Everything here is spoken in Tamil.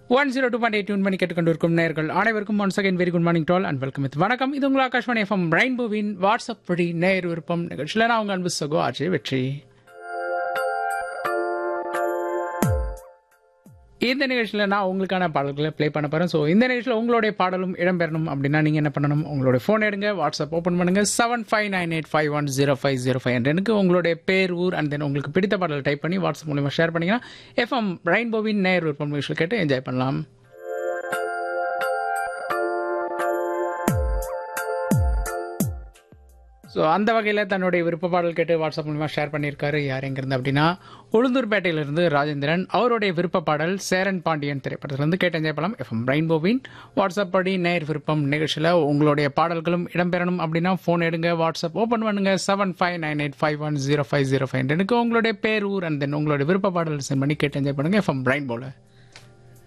one zero two point eight tune பண்ணி கேட்டுக்கொண்டிருக்கும் நேர்கள் அனைவருக்கும் one second very good morning டால் அண்ட் வெல்கம் வித் வணக்கம் இது உங்கள் ஆகாஷ்வாணி எஃப்எம் ரெயின்போவின் வாட்ஸ்அப் படி நேர் விருப்பம் நிகழ்ச்சியில் நான் உங்கள் அன்பு சகோ ஆட்சி வெற்றி இந்த நிகழ்ச்சியில் நான் உங்களுக்கான பாடல்களை ப்ளே பண்ண போகிறேன் ஸோ இந்த நிகழ்ச்சியில் உங்களுடைய பாடலும் இடம்பெறணும் அப்படின்னா நீங்கள் என்ன பண்ணணும் உங்களுடைய ஃபோன் எடுங்க வாட்ஸ்அப் ஓப்பன் பண்ணுங்க seven five nine eight five one zero five zero five என்ற எனக்கு உங்களுடைய பேர் ஊர் அண்ட் தென் உங்களுக்கு பிடித்த பாடல் டைப் பண்ணி வாட்ஸ்அப் மூலியமாக ஷேர் பண்ணிங்கன்னா எஃப்எம் ரெயின்போவின் நேர் விருப்பம் நிகழ்ச்சியில் கேட்டு என்ஜாய் பண்ணலாம் ஸோ அந்த வகையில் தன்னுடைய விருப்ப பாடல் கேட்டு வாட்ஸ்அப் மூலமாக ஷேர் பண்ணியிருக்காரு யார் எங்கேருந்து அப்படின்னா உளுந்தூர்பேட்டையிலிருந்து ராஜேந்திரன் அவருடைய விருப்ப பாடல் சேரன் பாண்டியன் திரைப்படத்திலிருந்து கேட்டு என்ஜாய் பண்ணலாம் எஃப்எம் ரெயின்போவின் வாட்ஸ்அப் படி நேர் விருப்பம் நிகழ்ச்சியில் உங்களுடைய பாடல்களும் இடம்பெறணும் அப்படின்னா ஃபோன் எடுங்க வாட்ஸ்அப் ஓப்பன் பண்ணுங்க seven five nine eight five one zero five zero five எனக்கு உங்களுடைய பேர் ஊர் அண்ட் தென் உங்களுடைய விருப்ப பாடல் சென்ட் பண்ணி கேட்டு என்ஜாய் பண்ணுங்க எஃப்எம் ரெயின்போவில்